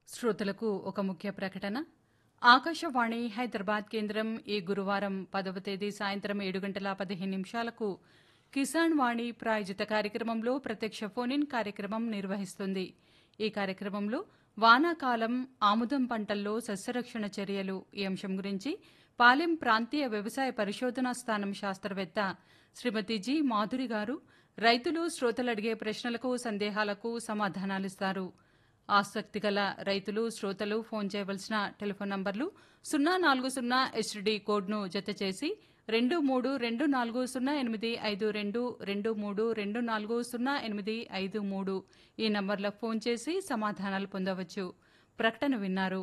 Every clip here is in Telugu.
శ్రోతలకు ఒక ముఖ్య ప్రకటన ఆకాశవాణి హైదరాబాద్ కేంద్రం ఈ గురువారం పదవ తేదీ సాయంత్రం ఏడు గంటల పదిహేను నిమిషాలకు కిసాన్ వాణి ప్రాయోజిత కార్యక్రమంలో ప్రత్యక్ష ఫోన్ ఇన్ కార్యక్రమం నిర్వహిస్తుంది ఈ కార్యక్రమంలో వానాకాలం ఆముదం పంటల్లో సస్యరక్షణ చర్యలు ఈ అంశం గురించి పాలెం ప్రాంతీయ వ్యవసాయ పరిశోధనా స్థానం శాస్త్రవేత్త శ్రీమతి జి మాధురి గారు రైతులు శ్రోతలు అడిగే ప్రశ్నలకు సందేహాలకు సమాధానాలిస్తారు ఆసక్తి గల రైతులు శ్రోతలు ఫోన్ చేయవలసిన టెలిఫోన్ నంబర్లు సున్నా నాలుగు సున్నా హెచ్డి కోడ్ను జతచేసి రెండు మూడు రెండు నాలుగు సున్నా ఎనిమిది ఐదు రెండు రెండు మూడు రెండు నాలుగు సున్నా ఎనిమిది ఐదు మూడు ఈ నంబర్లకు ఫోన్ చేసి సమాధానాలు పొందవచ్చు ప్రకటన విన్నారు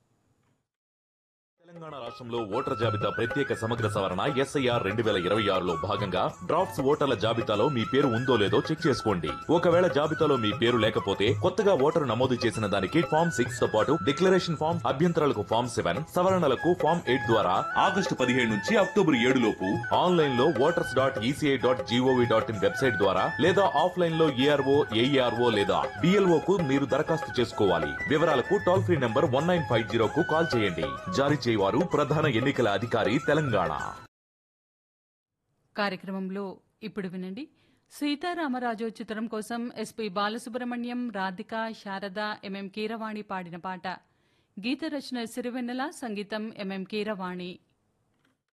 తెలంగాణ రాష్ట్రంలో ఓటర్ జాబితా ప్రత్యేక సమగ్ర సవరణ ఎస్ఐఆర్ రెండు వేల ఇరవై ఆరులో భాగంగా డ్రాఫ్ట్స్ ఓటర్ల జాబితాలో మీ పేరు ఉందో లేదో చెక్ చేసుకోండి ఒకవేళ జాబితాలో మీ పేరు లేకపోతే కొత్తగా ఓటరు నమోదు చేసిన దానికి ఫామ్ సిక్స్ తో పాటు డిక్లరేషన్ ఫామ్ అభ్యంతరాలకు ఫామ్ సెవెన్ సవరణలకు ఫామ్ ఎయిట్ ద్వారా ఆగస్టు పదిహేడు నుంచి అక్టోబర్ ఏడు లోపు ఆన్లైన్ లో voters dot ECI dot GOV dot in website ద్వారా లేదా ఆఫ్లైన్ లో ఏఆర్ఓ ఏఈఆర్ఓ లేదా డిఎల్ఓ కు మీరు దరఖాస్తు చేసుకోవాలి వివరాలకు toll free number one nine five zero కు కాల్ చేయండి జారీ చేయవారు ప్రధాన ఎన్నికల అధికారి తెలంగాణ కార్యక్రమంలో ఇప్పుడు వినండి సీతారామరాజు చిత్రం కోసం ఎస్పి బాలసుబ్రహ్మణ్యం రాధిక శారద ఎంఎం కీరవాణి పాడిన పాట గీత రచన సిరివెన్నెల సంగీతం ఎంఎం కీరవాణి